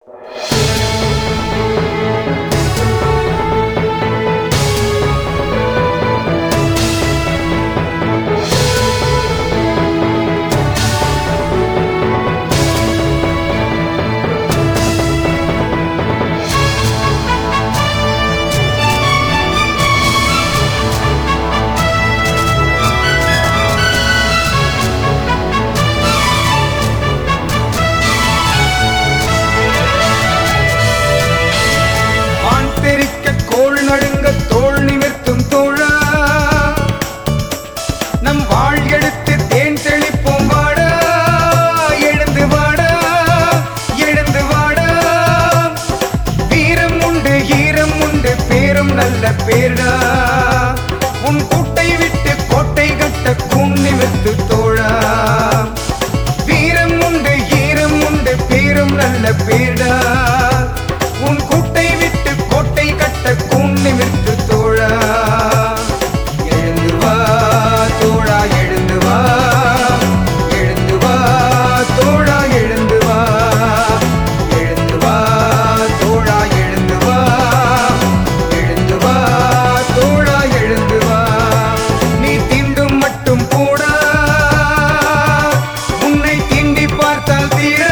ஆண் தெரிக்க கோள் நடுங்க தோள் நிமிர்த்தும் தோழா நம் வாழ் எடுத்து தேன் தெளிப்போம் வாடா எழுந்து வாடா எழுந்து வாடா வீரம் உண்டு ஈரம் உண்டு பேரும் நல்ல பேர்டா உன் கூட்டை விட்டு கோட்டை கட்ட கூன் நிமிர்த்து தோழா வீரம் உண்டு ஈரம் உண்டு பேரும் நல்ல பேர்டா உன் கூட்டை விட்டு கோட்டை கட்ட கூன் நிமிர்த்து தோழா எழுந்து வா தோழா எழுந்து வா எழுந்து வா தோழா எழுந்து வா எழுந்து வா தோழா எழுந்து வா எழுந்து வா தோழா எழுந்து வா நீ தீண்டும் மட்டும் போடா உன்னை தீண்டி பார்த்தால் தீரா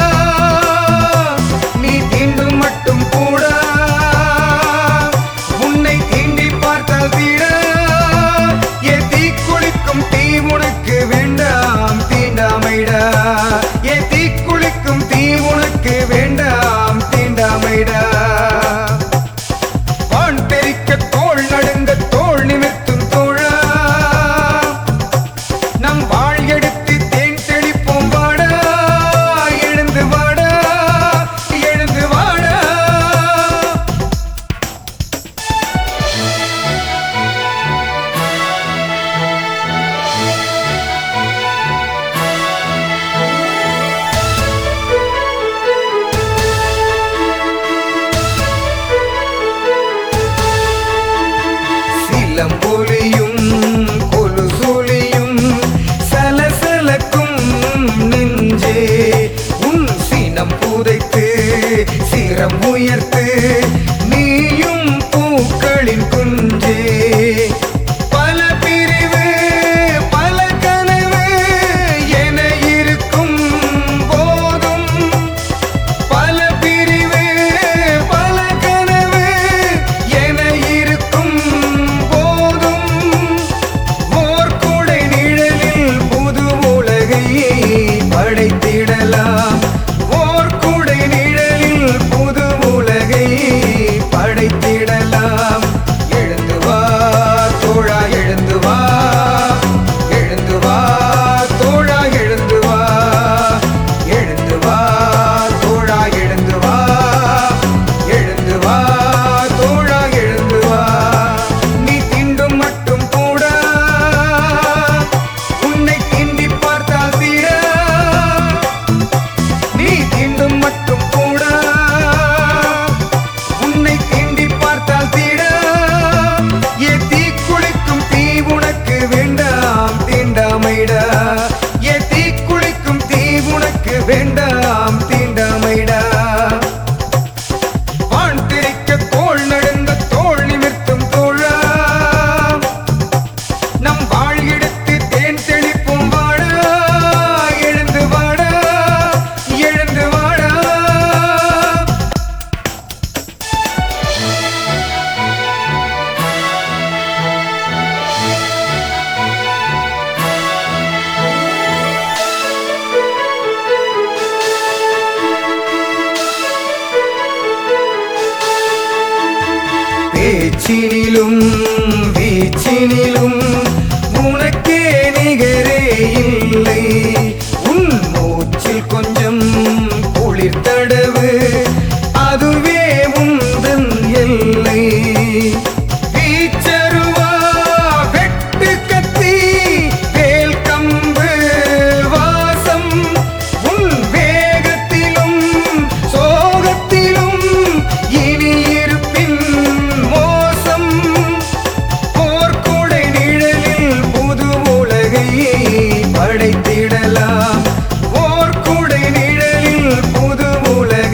நீ தீண்டும் மட்டும் போடா உன்னை தீண்டி பார்த்தால் தீரா ஏ தீ குளிக்கும் தீ உனக்கு வேண்டாம் தீண்டாமைடா ஏ தீ குளிக்கும் தீ உனக்கு வேண்டாம் தீண்டாமைடா வான் தெரிக்க தோள் நடுங்க தோள் நிமிர்த்தும் தோழா நம் வாழ் எடுத்து தேன் தெளிப்போம் வாடா எழுந்து வாடா எழுந்து வாடா சிலம்பொலியும் கொலுசொலியும் சலசலக்கும் நெஞ்சே உன் சினம் புதைத்து சிரம் உயர்த்து நீயும் பூக்களின் குஞ்சே பல பிரிவு பல கனவு என இருக்கும் போதும் பல பிரிவு பல கனவு என இருக்கும் போதும் ஓர் கூடை நிழலில் புது உலகை படைத்திடலாம் ஓர் கூடை நிழலில் புது உலகை படைத்திடலாம் எழுந்து வா தோழா எழுந்து வா எழுந்து வா தோழா எழுந்து வா எழுந்து வா தோழா எழுந்து வா எழுந்து வா தோழா எழுந்து வா நீ திண்டும் மட்டும் கூட உன்னை கிண்டி பார்த்தால் தீர நீ திண்டும் மட்டும் கூட உன்னை கிண்டி பார்த்தால் தீர ஏ தீ குளிக்கும் தீ உனக்கு வேண்டாம் தீண்டாமைடா ஏ தீ குளிக்கும் தீ உனக்கு வேண்டாம் தீண்டாமைடா வான் திரிக்க தோள் நடுங்க தோள் நிமிர்த்தும் தோழா நம் வாழ் எடுத்து தேன் தெளிப்போம் வாடா எழுந்து வாடா எழுந்து வாடா பேச்சினிலும் வீச்சினிலும் உனக்கே நிகரே இல்லை உன் மூச்சில் கொஞ்சம் குளிர் தடவு அதுவே உந்தன் எல்லை வீச்சருவா வெட்டு கத்தி வேல் கம்பு வாசம் உன் வேகத்திலும் சோகத்திலும் இனி இருப்பின் மோசம் போர்க்குடை நிழலில் புது உலகை படைத்திடலாம் போர்க்குடை நிழலில் புது உலகை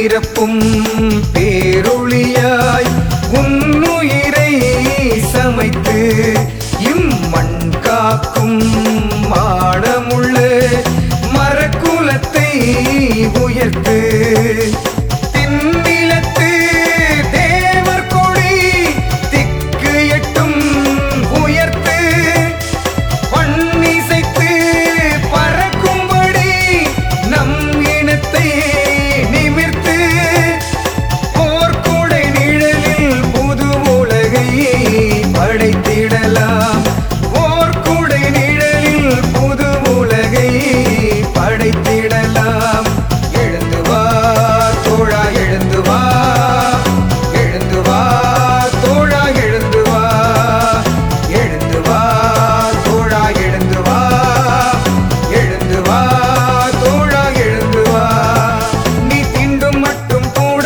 நிரப்பும் பேரொளியாய் உன்னுயிரை சமைத்து இம்மண் காக்கும் மாடமுள்ள மரக்குலத்தை உயர்த்து தென்னிலத்து தேவர் கொடி திக்கு எட்டும் உயர்த்து பண்ணிசைத்து பறக்கும்படி நம் இனத்தை நிமிர்த்து போர்க்குடை நிழலில் புது உலகை படைத்திடலாம் போர்க்குடை நிழலில் புது உலகை படைத்திடலாம் எழுந்து வா தோழா எழுந்து வா எழுந்து வா தோழா எழுந்து வா எழுந்து வா தோழா எழுந்து வா எழுந்து வா தோழா எழுந்து வா நீ திண்டும் மட்டும் கூட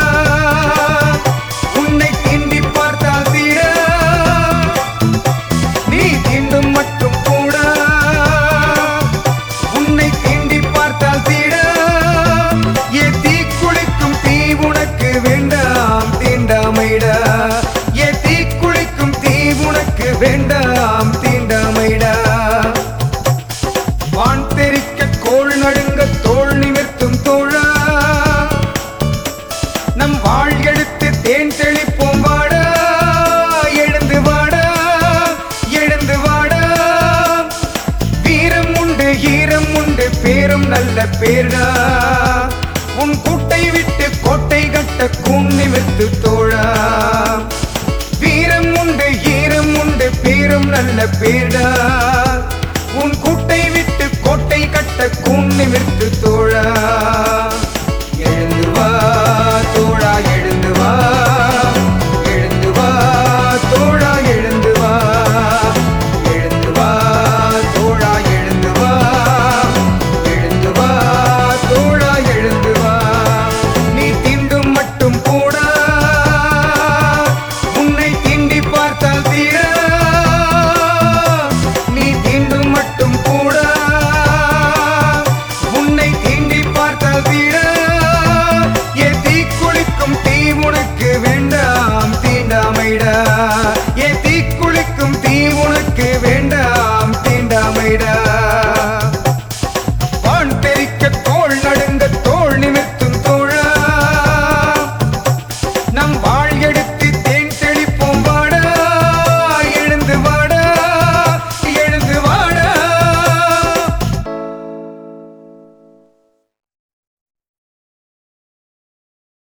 உன்னை திண்டி பார்த்தால் தீர நீ திண்டும் மட்டும் கூட உன்னை தீண்டி பார்த்தால் தீட ஏ தீ குளிக்கும் தீ உனக்கு வேண்டாம் தீண்டாமைடா ஏ தீ குளிக்கும் தீ உனக்கு வேண்டாம் தீண்டாமைடா வான் தெரிக்க கோள் நடுங்க தோள் நிமிர்த்தும் தோழா நம் வாழ் எடுத்து தேன் தெளிப்போம் வாடா எழுந்து வாடா எழுந்து வாடா வீரம் உண்டு ஈரம் உண்டு பேரும் நல்ல பேர்டா உன் குட்டை விட்டு கோட்டை கட்ட கூன் நிமிர்த்து தோழா வீரம் உண்டு ஈரம் உண்டு பேரும் நல்ல பேர்டா